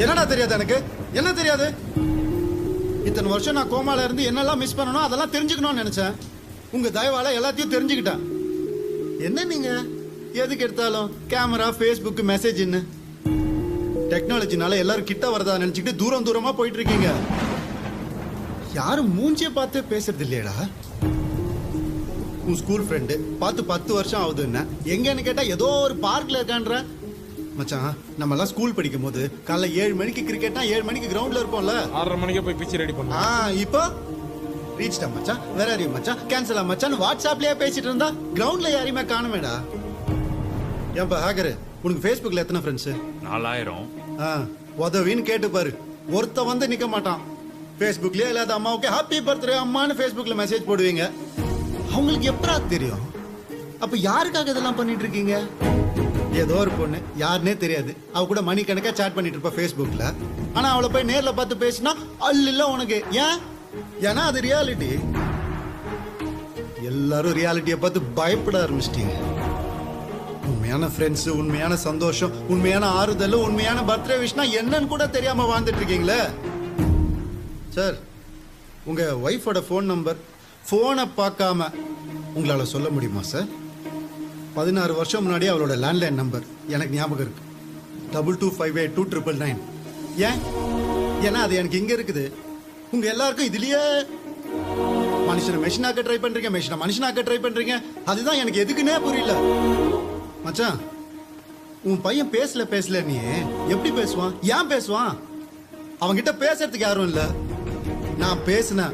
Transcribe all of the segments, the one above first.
என்னடா தெரியாது எனக்கு என்ன தெரியாது இத்தனை வருஷம் நான் கோமால இருந்து என்னெல்லாம் மிஸ் பண்ணணும் அதெல்லாம் தெரிஞ்சுக்கணும்னு நினைச்சேன் உங்க தயவால எல்லாத்தையும் தெரிஞ்சுக்கிட்டேன் என்ன நீங்க எதுக்கு எடுத்தாலும் கேமரா ஃபேஸ்புக் மெசேஜ்னு டெக்னாலஜினால எல்லாரும் கிட்ட வரதா நினைச்சுக்கிட்டு தூரம் தூரமா போயிட்டு இருக்கீங்க யாரும் மூஞ்சிய பார்த்து பேசுறது இல்லையடா உன் ஸ்கூல் ஃப்ரெண்டு பார்த்து பத்து வருஷம் ஆகுதுன்னு எங்கன்னு கேட்டா ஏதோ ஒரு பார்க்ல இருக்கான்ற மச்சான் நம்ம எல்லாம் ஸ்கூல் படிக்கும் போது காலைல ஏழு மணிக்கு கிரிக்கெட்னா ஏழு மணிக்கு கிரவுண்ட்ல இருப்போம்ல ஆறரை மணிக்கு போய் பிச்சு ரெடி ஆ பண்ணுவோம் இப்போ ரீச்டா மச்சான் வேற யாரையும் மச்சான் கேன்சலா மச்சான் வாட்ஸ்அப்லயே பேசிட்டு இருந்தா கிரவுண்ட்ல யாரையுமே காணுமேடா ஏன்பா ஹேக்கரு உனக்கு ஃபேஸ்புக்ல எத்தனை ஃப்ரெண்ட்ஸ் நாலாயிரம் ஆ உதவின்னு கேட்டு பாரு ஒருத்த வந்து நிக்க மாட்டான் ஃபேஸ்புக்லயே இல்லாத அம்மாவுக்கு ஹாப்பி பர்த்டே அம்மான்னு ஃபேஸ்புக்ல மெசேஜ் போடுவீங்க அவங்களுக்கு எப்படா தெரியும் அப்ப யாருக்காக இதெல்லாம் பண்ணிட்டு இருக்கீங்க ஏதோ ஒரு பொண்ணு யாருன்னே தெரியாது அவ கூட மணிக்கணக்கா சேட் பண்ணிட்டு இருப்பா ஃபேஸ்புக்ல ஆனா அவளை போய் நேர்ல பார்த்து பேசினா அல்ல உனக்கு ஏன் ஏன்னா அது ரியாலிட்டி எல்லாரும் ரியாலிட்டியை பார்த்து பயப்பட ஆரம்பிச்சிட்டீங்க உண்மையான ஃப்ரெண்ட்ஸ் உண்மையான சந்தோஷம் உண்மையான ஆறுதல் உண்மையான பர்த்டே விஷனா என்னன்னு கூட தெரியாம வாழ்ந்துட்டு இருக்கீங்களே சார் உங்க ஒய்ஃபோட ஃபோன் நம்பர் ஃபோனை பார்க்காம உங்களால சொல்ல முடியுமா சார் பதினாறு வருஷம் முன்னாடி அவளோட லேண்ட்லைன் நம்பர் எனக்கு ஞாபகம் இருக்கு double two five eight two triple nine ஏன் ஏன்னா அது எனக்கு இங்க இருக்குது உங்க எல்லாருக்கும் இதுலயே மனுஷனை மெஷினாக்க ட்ரை பண்றீங்க மெஷினை மனுஷனாக்க ட்ரை பண்றீங்க அதுதான் எனக்கு எதுக்குன்னே புரியல மச்சான் உன் பையன் பேசல பேசல நீ எப்படி பேசுவான் ஏன் பேசுவான் அவன்கிட்ட பேசுறதுக்கு யாரும் இல்ல நான் பேசினேன்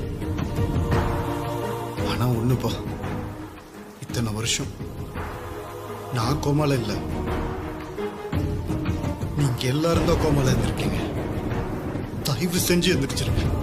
ஆனா ஒண்ணுப்பா இத்தனை வருஷம் நான் கோமால இல்ல நீங்க எல்லாரும் தான் கோமால இருந்திருக்கீங்க தயவு செஞ்சு எந்திரிச்சிருங்க